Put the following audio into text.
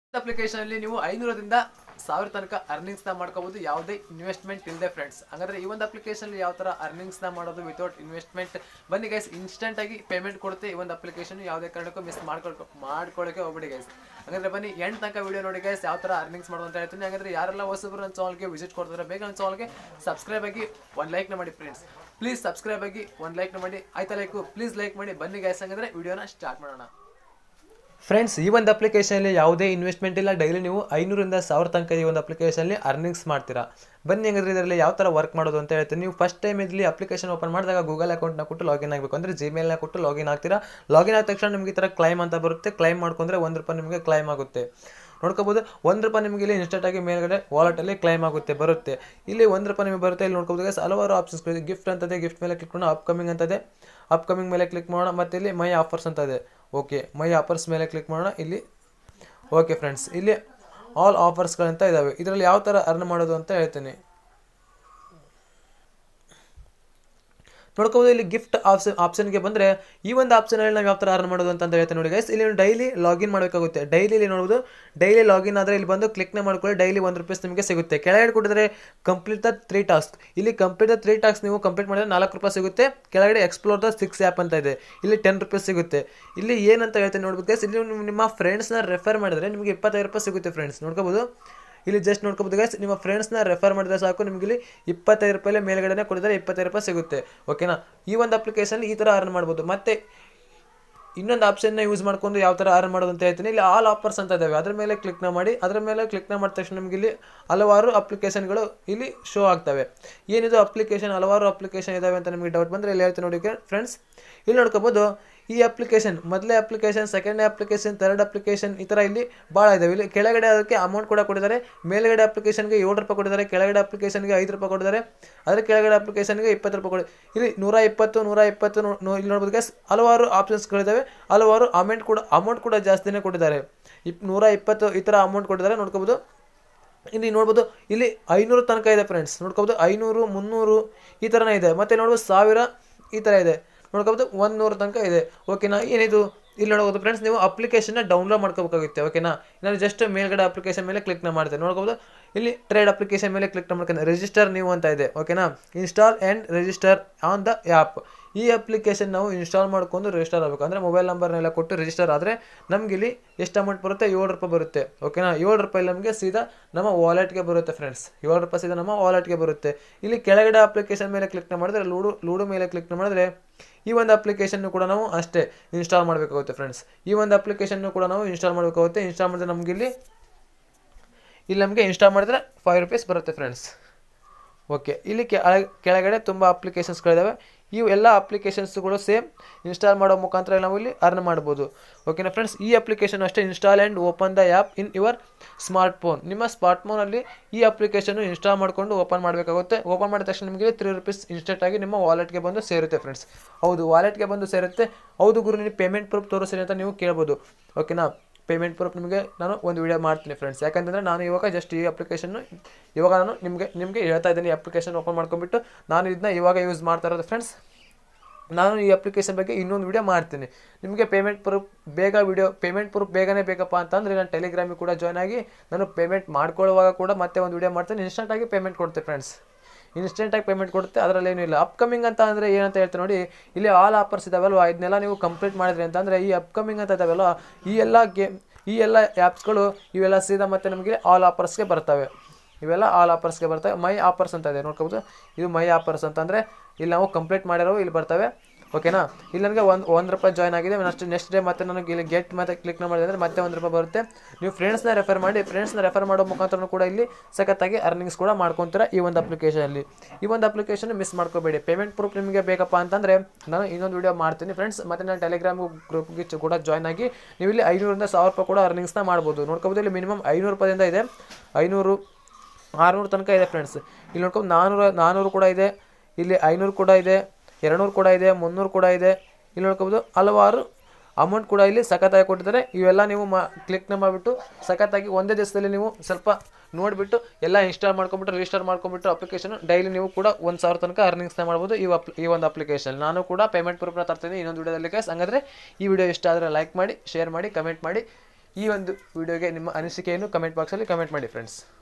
application ಅಲ್ಲಿ ನೀವು ಐನೂರದಿಂದ ಸಾವಿರ ತನಕ ಅರ್ನಿಂಗ್ಸ್ ನ ಮಾಡ್ಕೋಬಹುದು ಯಾವುದೇ ಇನ್ವೆಸ್ಟ್ಮೆಂಟ್ ಇಲ್ಲದೆ ಫ್ರೆಂಡ್ಸ್ ಹಾಗಾದ್ರೆ ಈ ಒಂದು ಅಪ್ಲಿಕೇಶನ್ ಯಾವ ತರ ಅರ್ನಿಂಗ್ಸ್ ನ ಮಾಡೋದು ವಿತೌಟ್ ಇನ್ವೆಸ್ಟ್ಮೆಂಟ್ ಬನ್ನಿ ಗೈಸ್ ಇನ್ಸ್ಟೆಂಟ್ ಆಗಿ ಪೇಮೆಂಟ್ ಕೊಡುತ್ತೆ ಈ ಒಂದು ಅಪ್ಲಿಕೇಶನ್ ಯಾವುದೇ ಕಾರಣಕ್ಕೂ ಮಿಸ್ ಮಾಡ್ಕೊಳ್ಕೊ ಮಾಡ್ಕೊಳ್ಳೋಕೆ ಹೋಗ್ಬಿಡಿ ಗೈಸ್ ಹಾಗಾದ್ರೆ ಬನ್ನಿ ಎಂಡ್ ತನಕ ವಿಡಿಯೋ ನೋಡಿ ಗೈಸ್ ಯಾವ ತರ ಅರ್ನಿಂಗ್ಸ್ ಮಾಡೋದು ಅಂತ ಹೇಳ್ತೀನಿ ಹಾಗಾದ್ರೆ ಯಾರೆಲ್ಲ ಹೊಸಬ್ರು ನನ್ನ ಚಾನಲ್ಗೆ ವಿಸಿಟ್ ಕೊಡ್ತಾರೆ ಬೇಗ ನನ್ನ ಚಾನಲ್ಗೆ ಸಬ್ಸ್ಕ್ರೈಬ್ ಆಗಿ ಒಂದು ಲೈಕ್ನ ಮಾಡಿ ಫ್ರೆಂಡ್ಸ್ ಪ್ಲೀಸ್ ಸಬ್ಸ್ಕ್ರೈಬ್ ಆಗಿ ಒಂದು ಲೈಕ್ನ ಮಾಡಿ ಆಯ್ತಾ ಲೈಕು ಪ್ಲೀಸ್ ಲೈಕ್ ಮಾಡಿ ಬನ್ನಿ ಗೈಸ್ ಹಾಗಾದ್ರೆ ವಿಡಿಯೋನ ಸ್ಟಾರ್ಟ್ ಮಾಡೋಣ ಫ್ರೆಂಡ್ಸ್ ಈ ಒಂದು ಅಪ್ಲಿಕೇಶನಲ್ಲಿ ಯಾವುದೇ ಇನ್ವೆಸ್ಟ್ಮೆಂಟ್ ಇಲ್ಲ ಡೈಲಿ ನೀವು ಐನೂರಿಂದ ಸಾವಿರ ತನಕ ಈ ಒಂದು ಅಪ್ಲಿಕೇಶನಲ್ಲಿ ಅರ್ನಿಂಗ್ಸ್ ಮಾಡ್ತೀರಾ ಬನ್ನಿ ಹಂಗಾದ್ರೆ ಇದರಲ್ಲಿ ಯಾವ ಥರ ವರ್ಕ್ ಮಾಡೋದು ಅಂತ ಹೇಳ್ತೀನಿ ನೀವು ಫಸ್ಟ್ ಟೈಮ್ ಇದರಲ್ಲಿ ಅಪ್ಲಿಕೇಶನ್ ಓಪನ್ ಮಾಡಿದಾಗ ಗೂಗಲ್ ಅಕೌಂಟ್ನ ಕೊಟ್ಟು ಲಾಗಿನ್ ಆಗಬೇಕು ಅಂದರೆ ಜಿಮೇಲ್ನ ಕೊಟ್ಟು ಲಾಗಿನ್ ಆಗ್ತೀರಾ ಲಾಗಿನ್ ಆದ ತಕ್ಷಣ ನಿಮಗೆ ಈ ಥರ ಕ್ಲೈಮ್ ಅಂತ ಬರುತ್ತೆ ಕ್ಲೈಮ್ ಮಾಡ್ಕೊಂಡ್ರೆ ಒಂದು ರೂಪಾಯಿ ನಿಮಗೆ ಕ್ಲೈಮ್ ಆಗುತ್ತೆ ನೋಡ್ಕೋಬೋದು ಒಂದು ರೂಪಾಯಿ ನಿಮಗೆ ಇಲ್ಲಿ ಇನ್ಸ್ಟೆಂಟ್ ಆಗಿ ಮೇಲ್ಗಡೆ ವಾಲೆಟಲ್ಲಿ ಕ್ಲೈಮ್ ಆಗುತ್ತೆ ಬರುತ್ತೆ ಇಲ್ಲಿ ಒಂದು ರೂಪಾಯಿ ನಿಮಗೆ ಬರುತ್ತೆ ಇಲ್ಲಿ ನೋಡ್ಕೋಬೋದು guys, ಹಲವಾರು ಆಪ್ಷನ್ಸ್ ಗಿಫ್ಟ್ ಅಂತದೆ ಗಿಫ್ಟ್ ಮೇಲೆ ಕ್ಲಿಕ್ ಮಾಡೋಣ ಅಪ್ಕಮಿಂಗ್ ಅಂತದೆ ಅಪ್ಕಮಿಂಗ್ ಮೇಲೆ ಕ್ಲಿಕ್ ಮಾಡೋಣ ಮತ್ತು ಇಲ್ಲಿ ಮೈ ಆಫರ್ಸ್ ಅಂತ ಇದೆ ಓಕೆ ಮೈ ಆಫರ್ಸ್ ಮೇಲೆ ಕ್ಲಿಕ್ ಮಾಡೋಣ ಇಲ್ಲಿ ಓಕೆ ಫ್ರೆಂಡ್ಸ್ ಇಲ್ಲಿ ಆಲ್ ಆಫರ್ಸ್ಗಳಂತ ಇದ್ದಾವೆ ಇದರಲ್ಲಿ ಯಾವ ಥರ ಅರ್ನ್ ಮಾಡೋದು ಅಂತ ಹೇಳ್ತೀನಿ ನೋಡ್ಕೋಬೋದು ಇಲ್ಲಿ ಗಿಫ್ಟ್ ಆಪ್ಷನ್ ಆಪ್ಷನ್ಗೆ ಬಂದರೆ ಈ ಒಂದು ಆಪ್ಷನಲ್ಲಿ ನಾವು ಯಾವ ಥರ ಅರ್ನ್ ಮಾಡೋದು ಅಂತ ಹೇಳ್ತೀನಿ ನೋಡಿ ಗೈಸ್ ಇಲ್ಲಿ ಡೈಲಿ ಲಾಗಿನ್ ಮಾಡಬೇಕಾಗುತ್ತೆ ಡೈಲಿ ಇಲ್ಲಿ ನೋಡ್ಬೋದು ಡೈಲಿ ಲಾಗಿನ್ ಆದರೆ ಇಲ್ಲಿ ಬಂದು ಕ್ಲಿಕ್ನ ಮಾಡ್ಕೊಳ್ಳಿ ಡೈಲಿ ಒಂದು ರುಪೀಸ್ ನಿಮಗೆ ಸಿಗುತ್ತೆ ಕೆಳಗಡೆ ಕೊಟ್ಟಿದ್ರೆ ಕಂಪ್ಲೀಟ್ ದ ತ್ರೀ ಟಾಸ್ಕ್ ಇಲ್ಲಿ ಕಂಪ್ಲೀಟ್ ದ ತ್ರೀ ಟಾಸ್ಕ್ ನೀವು ಕಂಪ್ಲೀಟ್ ಮಾಡಿದ್ರೆ ನಾಲ್ಕು ರೂಪಾಯಿ ಸಿಗುತ್ತೆ ಕೆಳಗಡೆ ಎಕ್ಸ್ಪ್ಲೋರ್ ದ ಸಿಕ್ಸ್ ಆ್ಯಪ್ ಅಂತ ಇದೆ ಇಲ್ಲಿ ಟೆನ್ ರುಪೀಸ್ ಸಿಗುತ್ತೆ ಇಲ್ಲಿ ಏನಂತ ಹೇಳ್ತೀನಿ ನೋಡ್ಬೋದು ಗೈಸ್ ಇಲ್ಲಿ ನೀವು ನಿಮ್ಮ ಫ್ರೆಂಡ್ಸ್ನ ರೆಫರ್ ಮಾಡಿದ್ರೆ ನಿಮಗೆ ಇಪ್ಪತ್ತೈದು ರೂಪಾಯಿ ಸಿಗುತ್ತೆ ಫ್ರೆಂಡ್ಸ್ ನೋಡ್ಕೋಬೋದು ಇಲ್ಲಿ ಜಸ್ಟ್ ನೋಡ್ಕೋಬೋದು ಗೈಸ್ ನಿಮ್ಮ ಫ್ರೆಂಡ್ಸ್ನ ರೆಫರ್ ಮಾಡಿದ್ರೆ ಸಾಕು ನಿಮಗೆ ಇಲ್ಲಿ ಇಪ್ಪತ್ತೈದು ರೂಪಾಯಿ ಮೇಲ್ಗಡೆ ಕೊಡಿದ್ರೆ ಇಪ್ಪತ್ತೈದು ರೂಪಾಯಿ ಸಿಗುತ್ತೆ ಓಕೆನಾ ಈ ಒಂದು ಅಪ್ಲಿಕೇಶನ್ ಈ ಥರ ಅರ್ನ್ ಮಾಡ್ಬೋದು ಮತ್ತೆ ಇನ್ನೊಂದು ಆಪ್ಷನ್ನ ಯೂಸ್ ಮಾಡ್ಕೊಂಡು ಯಾವ ಥರ ಅರ್ನ್ ಮಾಡೋದು ಅಂತ ಹೇಳ್ತೀನಿ ಇಲ್ಲಿ ಆಲ್ ಆಫರ್ಸ್ ಅಂತ ಇದ್ದಾವೆ ಅದ್ರ ಮೇಲೆ ಕ್ಲಿಕ್ನ ಮಾಡಿ ಅದ್ರ ಮೇಲೆ ಕ್ಲಿಕ್ನ ಮಾಡಿದ ತಕ್ಷಣ ನಮಗೆ ಇಲ್ಲಿ ಹಲವಾರು ಅಪ್ಲಿಕೇಶನ್ಗಳು ಇಲ್ಲಿ ಶೋ ಆಗ್ತವೆ ಏನಿದು ಅಪ್ಲಿಕೇಶನ್ ಹಲವಾರು ಅಪ್ಲಿಕೇಶನ್ ಇದಾವೆ ಅಂತ ನಿಮಗೆ ಡೌಟ್ ಬಂದರೆ ಇಲ್ಲಿ ಹೇಳ್ತೀನಿ ನೋಡಿ ಫ್ರೆಂಡ್ಸ್ ಇಲ್ಲಿ ನೋಡ್ಕೋಬೋದು ಈ ಅಪ್ಲಿಕೇಶನ್ ಮೊದಲೇ application second application third application ಈ ಥರ ಇಲ್ಲಿ ಭಾಳ ಇದಾವೆ ಇಲ್ಲಿ ಕೆಳಗಡೆ ಅದಕ್ಕೆ ಅಮೌಂಟ್ ಕೂಡ ಕೊಟ್ಟಿದ್ದಾರೆ ಮೇಲ್ಗಡೆ ಅಪ್ಲಿಕೇಶನ್ಗೆ ಏಳು ರೂಪಾಯಿ ಕೊಟ್ಟಿದ್ದಾರೆ ಕೆಳಗಡೆ ಅಪ್ಲಿಕೇಶನ್ಗೆ ಐದು ರೂಪಾಯಿ ಕೊಟ್ಟಿದ್ದಾರೆ ಅದರ ಕೆಳಗಡೆ ಅಪ್ಲಿಕೇಶನ್ಗೆ ಇಪ್ಪತ್ತು ರೂಪಾಯಿ ಕೊಡಿ ಇಲ್ಲಿ ನೂರ ಇಪ್ಪತ್ತು ನೂರ ಇಪ್ಪತ್ತು ನೂ- ನೂ- ಇಲ್ಲಿ ನೋಡ್ಬೋದು guys, ಹಲವಾರು ಆಪ್ಷನ್ಸ್ಗಳಿದ್ದಾವೆ ಹಲವಾರು ಅಮೌಂಟ್ ಕೂಡ ಅಮೌಂಟ್ ಕೂಡ ಜಾಸ್ತಿನೇ ಕೊಟ್ಟಿದ್ದಾರೆ ಇಪ್ ನೂರ ಇಪ್ಪತ್ತು ಈ ಥರ ಅಮೌಂಟ್ ಕೊಟ್ಟಿದ್ದಾರೆ ನೋಡ್ಕೋಬೋದು ಇಲ್ಲಿ ನೋಡ್ಬೋದು ಇಲ್ಲಿ ಐನೂರು ತನಕ ಇದೆ ಫ್ರೆಂಡ್ಸ್ ನೋಡ್ಕೋಬೋದು ಐನೂರು ಮುನ್ನೂರು ಈ ಥರನೇ ಇದೆ ಮತ್ತೆ ನೋಡ್ಬೋದು ಸಾವಿರ ಈ ಥರ ಇದೆ ನೋಡ್ಕೋಬೋದು ಒಂದು ನೂರು ತನಕ ಇದೆ ಓಕೆನಾ ಏನಿದು ಇಲ್ಲಿ ನೋಡ್ಬೋದು ಫ್ರೆಂಡ್ಸ್ ನೀವು ಅಪ್ಲಿಕೇಶನ್ನ ಡೌನ್ಲೋಡ್ ಮಾಡ್ಕೋಬೇಕಾಗುತ್ತೆ ಓಕೆನಾ ನಾನು ಜಸ್ಟ್ ಮೇಲ್ಗಡೆ ಅಪ್ಲಿಕೇಶನ್ ಮೇಲೆ ಕ್ಲಿಕ್ನ ಮಾಡ್ತೇನೆ ನೋಡ್ಕೋಬೋದು ಇಲ್ಲಿ ಟ್ರೇಡ್ ಅಪ್ಲಿಕೇಶನ್ ಮೇಲೆ ಕ್ಲಿಕ್ ಮಾಡ್ಕೊಂಡು ರಿಜಿಸ್ಟರ್ ನೀವು ಅಂತ ಇದೆ ಓಕೆನಾ install and register on the app ಈ ಅಪ್ಲಿಕೇಶನ್ ನಾವು ಇನ್ಸ್ಟಾಲ್ ಮಾಡ್ಕೊಂಡು ರಿಜಿಸ್ಟರ್ ಆಗಬೇಕು ಅಂದರೆ ಮೊಬೈಲ್ ನಂಬರ್ನೆಲ್ಲ ಕೊಟ್ಟು ರಿಜಿಸ್ಟರ್ ಆದರೆ ನಮ್ಗೆ ಇಲ್ಲಿ ಎಷ್ಟು ಅಮೌಂಟ್ ಬರುತ್ತೆ ಏಳು ರೂಪಾಯಿ ಬರುತ್ತೆ ಓಕೆನಾ ಏಳು ರೂಪಾಯಿ ನಮಗೆ ಸೀದಾ ನಮ್ಮ ವಾಲೆಟ್ಗೆ ಬರುತ್ತೆ ಫ್ರೆಂಡ್ಸ್ ಏಳು ರೂಪಾಯಿ ಸೀದಾ ನಮ್ಮ ವಾಲೆಟ್ಗೆ ಬರುತ್ತೆ ಇಲ್ಲಿ ಕೆಳಗಡೆ ಅಪ್ಲಿಕೇಶನ್ ಮೇಲೆ ಕ್ಲಿಕ್ನ ಮಾಡಿದ್ರೆ ಲೂಡು ಲೂಡು ಮೇಲೆ ಕ್ಲಿಕ್ನ ಮಾಡಿದ್ರೆ ಈ ಒಂದು ಅಪ್ಲಿಕೇಶನ್ ಕೂಡ ನಾವು ಅಷ್ಟೇ ಇನ್ಸ್ಟಾಲ್ ಮಾಡಬೇಕಾಗುತ್ತೆ ಫ್ರೆಂಡ್ಸ್ ಈ ಒಂದು ಅಪ್ಲಿಕೇಶನ್ ಕೂಡ ನಾವು ಇನ್ಸ್ಟಾಲ್ ಮಾಡಬೇಕಾಗುತ್ತೆ ಇನ್ಸ್ಟಾಲ್ ಮಾಡಿದ್ರೆ ನಮ್ಗೆ ಇಲ್ಲಿ ಇಲ್ಲಿ ನಮಗೆ ಇನ್ಸ್ಟಾಲ್ ಮಾಡಿದ್ರೆ ಫೈವ್ ರುಪೀಸ್ ಬರುತ್ತೆ ಫ್ರೆಂಡ್ಸ್ ಓಕೆ ಇಲ್ಲಿ ಕೆಳ- ಕೆಳಗಡೆ ತುಂಬ ಅಪ್ಲಿಕೇಶನ್ಸ್ಗಳಿದ್ದಾವೆ ಇವು ಎಲ್ಲ ಅಪ್ಲಿಕೇಶನ್ಸ್ಗಳು ಸೇಮ್ ಇನ್ಸ್ಟಾಲ್ ಮಾಡೋ ಮುಖಾಂತರ ನಾವು ಇಲ್ಲಿ ಅರ್ನ್ ಮಾಡ್ಬೋದು ಓಕೆನಾ ಫ್ರೆಂಡ್ಸ್ ಈ ಅಪ್ಲಿಕೇಶನ್ ಅಷ್ಟೇ install and open the app in your smartphone ನಿಮ್ಮ ಸ್ಮಾರ್ಟ್ ಫೋನಲ್ಲಿ ಈ ಅಪ್ಲಿಕೇಶನ್ ಇನ್ಸ್ಟಾಲ್ ಮಾಡಿಕೊಂಡು ಓಪನ್ ಮಾಡಬೇಕಾಗುತ್ತೆ ಓಪನ್ ಮಾಡಿದ ತಕ್ಷಣ ನಿಮಗೆ ತ್ರೀ ರುಪೀಸ್ ಇನ್ಸ್ಟೆಂಟ್ ಆಗಿ ನಿಮ್ಮ ವಾಲೆಟ್ಗೆ ಬಂದು ಸೇರುತ್ತೆ ಫ್ರೆಂಡ್ಸ್ ಹೌದು ವಾಲೆಟ್ಗೆ ಬಂದು ಸೇರುತ್ತೆ ಹೌದು ಗುರು ನೀವು ಪೇಮೆಂಟ್ ಪ್ರೂಫ್ ತೋರಿಸ್ರಿ ಅಂತ ನೀವು ಕೇಳ್ಬೋದು ಓಕೆನಾ ಪೇಮೆಂಟ್ ಪ್ರೂಫ್ ನಿಮಗೆ ನಾನು ಒಂದು ವಿಡಿಯೋ ಮಾಡ್ತೀನಿ ಫ್ರೆಂಡ್ಸ್ ಯಾಕಂತಂದರೆ ನಾನು ಇವಾಗ ಜಸ್ಟ್ ಈ ಅಪ್ಲಿಕೇಶನ್ನು ಇವಾಗ ನಾನು ನಿಮಗೆ ನಿಮಗೆ ಹೇಳ್ತಾ ಇದ್ದೀನಿ ಅಪ್ಲಿಕೇಶನ್ ಓಪನ್ ಮಾಡ್ಕೊಂಡ್ಬಿಟ್ಟು ನಾನು ಇದನ್ನ ಇವಾಗ ಯೂಸ್ ಮಾಡ್ತಾ ಇರೋದು ಫ್ರೆಂಡ್ಸ್ ನಾನು ಈ ಅಪ್ಲಿಕೇಶನ್ ಬಗ್ಗೆ ಇನ್ನೊಂದು ವಿಡಿಯೋ ಮಾಡ್ತೀನಿ ನಿಮಗೆ ಪೇಮೆಂಟ್ ಪ್ರೂಫ್ ಬೇಗ ವಿಡಿಯೋ ಪೇಮೆಂಟ್ ಪ್ರೂಫ್ ಬೇಗನೆ ಬೇಕಪ್ಪ ಅಂತಂದರೆ ನಾನು ಟೆಲಿಗ್ರಾಮಿಗೆ ಕೂಡ ಜಾಯ್ನ್ ಆಗಿ ನಾನು ಪೇಮೆಂಟ್ ಮಾಡ್ಕೊಳ್ಳುವಾಗ ಕೂಡ ಮತ್ತೆ ಒಂದು ವಿಡಿಯೋ ಮಾಡ್ತೀನಿ ಇನ್ಸ್ಟೆಂಟಾಗಿ ಪೇಮೆಂಟ್ ಕೊಡ್ತೆ ಫ್ರೆಂಡ್ಸ್ ಇನ್ಸ್ಟೆಂಟಾಗಿ ಪೇಮೆಂಟ್ ಕೊಡುತ್ತೆ ಅದರಲ್ಲಿ ಏನೂ ಇಲ್ಲ ಅಪ್ಕಮಿಂಗ್ ಅಂತ ಅಂದರೆ ಏನಂತ ಹೇಳ್ತೀನಿ ನೋಡಿ ಇಲ್ಲಿ ಆಲ್ ಆಫರ್ಸ್ ಇದಾವಲ್ವ ಇದನ್ನೆಲ್ಲ ನೀವು ಕಂಪ್ಲೀಟ್ ಮಾಡಿದ್ರಿ ಅಂತಂದರೆ ಈ ಅಪ್ಕಮಿಂಗ್ ಅಂತ ಇದಾವಲ್ಲ ಈ ಎಲ್ಲ ಗೇಮ್ ಈ ಎಲ್ಲ ಆ್ಯಪ್ಸ್ಗಳು ಇವೆಲ್ಲ ಸೀದಾ ಮತ್ತೆ ನಮಗೆ ಆಲ್ ಆಫರ್ಸ್ಗೆ ಬರ್ತವೆ ಇವೆಲ್ಲ ಆಲ್ ಆಫರ್ಸ್ಗೆ ಬರ್ತವೆ ಮೈ ಆಫರ್ಸ್ ಅಂತ ಇದೆ ನೋಡ್ಕೋಬೋದು ಇದು ಮೈ ಆಫರ್ಸ್ ಅಂತಂದರೆ ಇಲ್ಲಿ ನಾವು ಕಂಪ್ಲೀಟ್ ಮಾಡಿರೋ ಇಲ್ಲಿ ಬರ್ತವೆ ಓಕೆನಾ ಇಲ್ಲಿ ನನಗೆ ಒಂದು ಒಂದು ರೂಪಾಯಿ ಜಾಯ್ನ್ ಆಗಿದೆ ನೆಕ್ಸ್ಟ್ ನೆಕ್ಸ್ಟ್ ಡೇ ಮತ್ತೆ ನನಗೆ ಇಲ್ಲಿ ಗೆಟ್ ಮತ್ತೆ ಕ್ಲಿಕ್ ಮಾಡಿದೆ ಅಂದರೆ ಮತ್ತೆ ಒಂದು ರೂಪಾಯಿ ಬರುತ್ತೆ ನೀವು ಫ್ರೆಂಡ್ಸ್ನ ರೆಫರ್ ಮಾಡಿ ಫ್ರೆಂಡ್ಸ್ನ ರೆಫರ್ ಮಾಡೋ ಮುಖಾಂತರ ಕೂಡ ಇಲ್ಲಿ ಸಖತ್ತಾಗಿ ಅರ್ನಿಂಗ್ಸ್ ಕೂಡ ಮಾಡ್ಕೊತೀರ ಈ ಒಂದು ಅಪ್ಲಿಕೇಶನಲ್ಲಿ ಈ ಒಂದು ಅಪ್ಲಿಕೇಶನ್ ಮಿಸ್ ಮಾಡ್ಕೋಬೇಡಿ ಪೇಮೆಂಟ್ ಪ್ರೂಫ್ ನಿಮಗೆ ಬೇಕಪ್ಪ ಅಂತಂದರೆ ನಾನು ಇನ್ನೊಂದು ವಿಡಿಯೋ ಮಾಡ್ತೀನಿ ಫ್ರೆಂಡ್ಸ್ ಮತ್ತು ನಾನು ಟೆಲಿಗ್ರಾಮ್ ಗ್ರೂಪ್ಗೆ ಕೂಡ ಜಾಯ್ನ್ ಆಗಿ ನೀವು ಇಲ್ಲಿ ಐನೂರಿಂದ ಸಾವಿರ ರೂಪಾಯಿ ಕೂಡ ಅರ್ನಿಂಗ್ಸ್ನ ಮಾಡ್ಬೋದು ನೋಡ್ಕೋಬೋದು ಇಲ್ಲಿ ಮಿನಿಮಮ್ ಐನೂರು ರೂಪಾಯಿಂದ ಇದೆ ಐನೂರು ಆರುನೂರು ತನಕ ಇದೆ ಫ್ರೆಂಡ್ಸ್ ಇಲ್ಲಿ ನೋಡ್ಕೊಂಡು ನಾನ್ನೂರು ನಾನ್ನೂರು ಕೂಡ ಇದೆ ಇಲ್ಲಿ ಐನೂರು ಕೂಡ ಇದೆ ಎರಡುನೂರು ಕೂಡ ಇದೆ ಮುನ್ನೂರು ಕೂಡ ಇದೆ ಇಲ್ಲಿ ನೋಡ್ಕೋಬೋದು ಹಲವಾರು ಅಮೌಂಟ್ ಕೂಡ ಇಲ್ಲಿ ಸಖತ್ತಾಗಿ ಕೊಟ್ಟಿದ್ದಾರೆ ಇವೆಲ್ಲ ನೀವು ಮಾ ಕ್ಲಿಕ್ನ ಮಾಡಿಬಿಟ್ಟು ಸಖತ್ತಾಗಿ ಒಂದೇ ದಿವಸದಲ್ಲಿ ನೀವು ಸ್ವಲ್ಪ ನೋಡಿಬಿಟ್ಟು ಎಲ್ಲ ಇನ್ಸ್ಟಾಲ್ ಮಾಡ್ಕೊಂಬಿಟ್ಟು ರಿಜಿಸ್ಟರ್ ಮಾಡ್ಕೊಂಬಿಟ್ಟು ಅಪ್ಲಿಕೇಶನ್ ಡೈಲಿ ನೀವು ಕೂಡ ಒಂದು ಸಾವಿರ ತನಕ ಅರ್ನಿಂಗ್ಸ್ನ ಮಾಡ್ಬೋದು ಈ ಅಪ್ ಈ ಒಂದು ಅಪ್ಲಿಕೇಶನ್ ನಾನು ಕೂಡ ಪೇಮೆಂಟ್ ಪ್ರೂಫ್ನ ತರ್ತೀನಿ ಇನ್ನೊಂದು ವಿಡಿಯೋದಲ್ಲಿ ಕೇಸ್ ಹಂಗಾದ್ರೆ ಈ ವಿಡಿಯೋ ಇಷ್ಟ ಆದರೆ ಲೈಕ್ ಮಾಡಿ ಶೇರ್ ಮಾಡಿ ಕಮೆಂಟ್ ಮಾಡಿ ಈ ಒಂದು ವಿಡಿಯೋಗೆ ನಿಮ್ಮ ಅನಿಸಿಕೆಯನ್ನು ಕಮೆಂಟ್ ಬಾಕ್ಸಲ್ಲಿ ಕಮೆಂಟ್ ಮಾಡಿ ಫ್ರೆಂಡ್ಸ್